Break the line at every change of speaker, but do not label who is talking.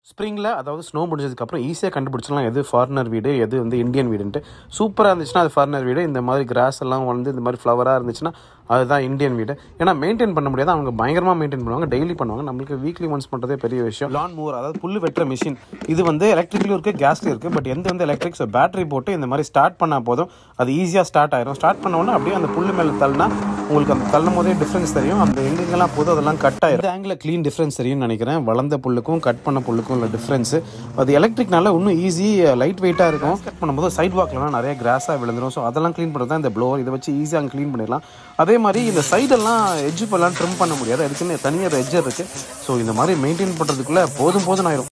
ஸ்ப்ரிங்கில் அதாவது ஸ்னோ முடிஞ்சதுக்கப்புறம் ஈஸியாக கண்டுபிடிச்சிடலாம் எது ஃபாரினர் வீடு எது வந்து இந்தியன் வீடுன்ட்டு சூப்பராக இருந்துச்சுன்னா அது ஃபாரினர் வீடு இந்த மாதிரி கிராஸ் எல்லாம் வந்து இந்த மாதிரி ஃப்ளவராக இருந்துச்சுன்னா அதுதான் இந்தியன் வீடு ஏன்னா மெயின்டைன் பண்ண முடியாது அவங்க பயங்கரமாக மெயின்டைன் பண்ணுவாங்க டெய்லி பண்ணுவாங்க நம்மளுக்கு வீக்லி ஒன்ஸ் பண்ணுறதே பெரிய விஷயம் லான் மூவர் அதாவது புல் வெட்டுற மிஷின் இது வந்து எலக்ட்ரிக்லையும் இருக்குது கேஸ்லையும் இருக்குது பட் எந்த வந்து எலக்ட்ரிக் ஸோ பேட்டரி போட்டு இந்த மாதிரி ஸ்டார்ட் பண்ணால் போதும் அது ஈஸியாக ஸ்டார்ட் ஆயிரும் ஸ்டார்ட் பண்ண உடனே அப்படியே அந்த புல் மேலே தள்ளினா உங்களுக்கு அந்த தள்ளும் போதே டிஃப்ரென்ஸ் தெரியும் அந்த எங்கெங்கெல்லாம் போதும் அதெல்லாம் கட் ஆயிரும் இந்த ஆங்கிள் க்ளீன் டிஃப்ரென்ஸ் தெரியும்னு நினைக்கிறேன் வளர்ந்த புல்லுக்கும் கட் பண்ண புல்லுக்கும் உள்ள டிஃப்ரென்ஸு அது எலக்ட்ரிக்னால இன்னும் ஈஸி லைட் வெயிட்டாக இருக்கும் கட் பண்ணும்போது சைட் வாக்லாம் நிறைய கிராஸாக விழுந்துரும் ஸோ அதெல்லாம் க்ளீன் பண்ணுறது தான் இந்த ப்ளோவர் இதை வச்சு ஈஸியாக அங்கே க்ளீன் பண்ணிடலாம் அதே மாதிரி இந்த சைடெல்லாம் எட்ஜு பண்ணலாம் ட்ரிம் பண்ண முடியாது அதுக்குன்னு தனியாக எட்ஜர் இருக்குது ஸோ இந்த மாதிரி மெயின்டைன் பண்ணுறதுக்குள்ளே போதும் போதும் ஆயிரும்